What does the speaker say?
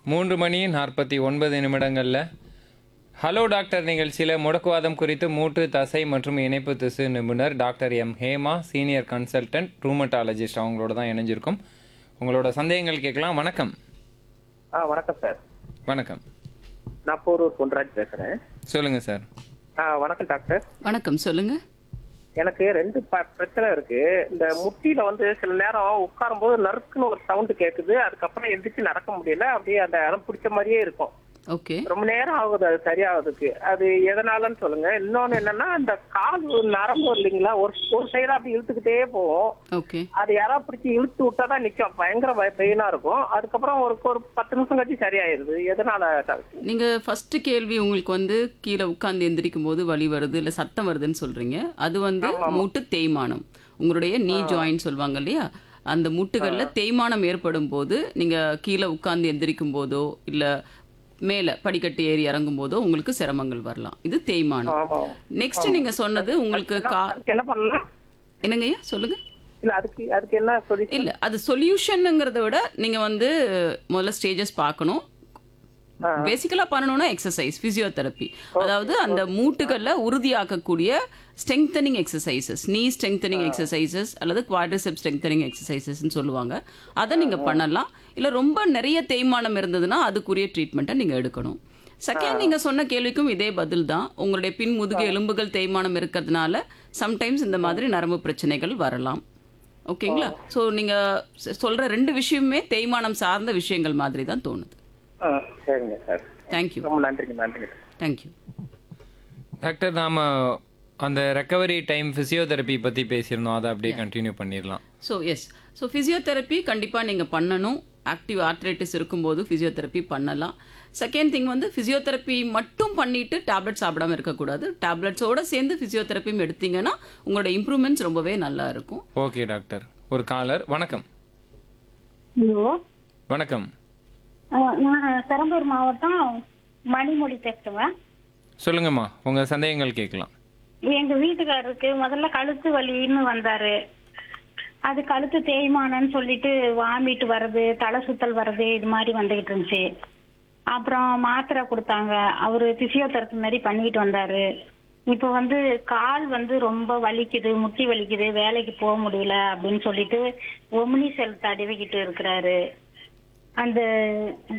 மூன்று மணி நாற்பத்தி ஒன்பது நிமிடங்களில் ஹலோ டாக்டர் நிகழ்ச்சியில் முடக்குவாதம் குறித்து மூட்டு தசை மற்றும் இணைப்பு திசு நிபுணர் doctor M Hema senior consultant rheumatologist அவங்களோட தான் இணைஞ்சிருக்கோம் உங்களோட சந்தேகங்கள் கேட்கலாம் வணக்கம் ஆ வணக்கம் சார் வணக்கம் நான் போரூர் பொன்ராஜ் பேசுறேன் சொல்லுங்கள் சார் ஆ வணக்கம் டாக்டர் வணக்கம் சொல்லுங்க எனக்கு ரெண்டு ப- பிரச்சனை இருக்கு இந்த முட்டியில வந்து சில நேரம் உட்காரும்போது நறுக்குன்னு ஒரு சவுண்ட் கேக்குது அதுக்கப்புறம் எந்திரிச்சு நடக்க முடியல அப்படியே அந்த இடம் பிடிச்ச மாதிரியே இருக்கும் ஓகே ரொம்ப நேரம் ஆகுது அது சரியாகுதுக்கு அது எதனாலன்னு சொல்லுங்க இன்னொன்னு என்னன்னா இந்த கால் நரம்பு இல்லைங்களா ஒரு ஒரு சைடா அப்படி இழுத்துக்கிட்டே போகும் ஓகே அது யாராவது பிடிச்சி இழுத்து விட்டாதான் நிக்கும் பயங்கர பெயினா இருக்கும் அதுக்கப்புறம் ஒரு ஒரு பத்து நிமிஷம் கழிச்சு சரியாயிருது எதனால டாக்டர் நீங்க ஃபர்ஸ்ட் கேள்வி உங்களுக்கு வந்து கீழே உட்கார்ந்து எந்திரிக்கும் போது வலி வருது இல்ல சத்தம் வருதுன்னு சொல்றீங்க அது வந்து மூட்டு தேய்மானம் உங்களுடைய நீ ஜாயின் சொல்லுவாங்க இல்லையா அந்த முட்டுகள்ல தேய்மானம் ஏற்படும் போது நீங்க கீழே உட்கார்ந்து எந்திரிக்கும் போதோ இல்ல மேல படிக்கட்டு ஏறி இறங்கும் போதோ உங்களுக்கு சிரமங்கள் வரலாம் இது தேய்மானம் ஆமா நெக்ஸ்ட் நீங்க சொன்னது உங்களுக்கு கா அதுக்கு என்ன பண்ணலாம் என்னங்கய்யா சொல்லுங்க இல்ல அதுக்கு அதுக்கு என்ன சொல்லி இல்ல அது சொல்யூஷனுங்கிறத விட நீங்க வந்து முதல்ல ஸ்டேஜஸ் பார்க்கணும் பேசிக்கலா பண்ணணும்னா எக்ஸசைஸ் பிசியோதெரப்பி அதாவது அந்த மூட்டுகள்ல உறுதியாக்கக்கூடிய strengthening exercises knee strengthening exercises அல்லது குவாட்ரிசெப் ஸ்ட்ரெங்தனிங் எக்ஸசைசஸ்ன்னு சொல்லுவாங்க அதை நீங்க பண்ணலாம் இல்ல ரொம்ப நிறைய தேய்மானம் இருந்ததுன்னா அதுக்குரிய ட்ரீட்மெண்ட்டை நீங்க எடுக்கணும் செகண்ட் நீங்க சொன்ன கேள்விக்கும் இதே பதில் தான் உங்களுடைய பின் முதுகு எலும்புகள் தேய்மானம் இருக்கிறதுனால சம்டைம்ஸ் இந்த மாதிரி நரம்பு பிரச்சனைகள் வரலாம் ஓகேங்களா ஸோ நீங்க சொ- சொல்ற ரெண்டு விஷயமுமே தேய்மானம் சார்ந்த விஷயங்கள் மாதிரி தான் தோணுது ஆ, சரிங்க சார் தேங்க்யூ ரொம்ப நன்றிங்க நன்றிங்க தேங்க்யூ டாக்டர் நாம் அந்த ரெக்கவரி டைம் ஃபிசியோதெரப்பி பற்றி பேசியிருந்தோம் அதை அப்படியே கண்டினியூ பண்ணிடலாம் ஸோ எஸ் ஸோ ஃபிசியோதெரப்பி கண்டிப்பாக நீங்கள் பண்ணணும் ஆக்டிவ் ஆர்த்ரைட்டிஸ் இருக்கும்போது ஃபிசியோதெரப்பி பண்ணலாம் செகண்ட் திங் வந்து ஃபிசியோதெரப்பி மட்டும் பண்ணிட்டு டேப்லெட் சாப்பிடாம இருக்கக்கூடாது டேப்லெட்ஸோட சேர்ந்து ஃபிசியோதெரப்பியும் எடுத்தீங்கன்னா உங்களோட இம்ப்ரூவ்மெண்ட்ஸ் ரொம்பவே நல்லா இருக்கும் ஓகே டாக்டர் ஒரு காலர் வணக்கம் ஹலோ வணக்கம் அஹ் நான் பெரம்பூர் மாவட்டம் மணிமொழி பேசுவேன் சொல்லுங்கம்மா உங்கள் சந்தேகங்கள் கேட்கலாம் எங்க வீட்டுக்காரருக்கு முதல்ல கழுத்து வலின்னு வந்தாரு அது கழுத்து தேய்மானம்னு சொல்லிட்டு வாமிட்டு வர்றது தலை சுத்தல் வர்றது இது மாதிரி வந்துகிட்டு இருந்துச்சு அப்புறம் மாத்திரை கொடுத்தாங்க அவரு பிசியோதெரப்பி மாதிரி பண்ணிக்கிட்டு வந்தாரு இப்போ வந்து கால் வந்து ரொம்ப வலிக்குது முட்டி வலிக்குது வேலைக்கு போக முடியல அப்படின்னு சொல்லிட்டு ஒமினி செல் தடவிக்கிட்டு இருக்கிறாரு அந்த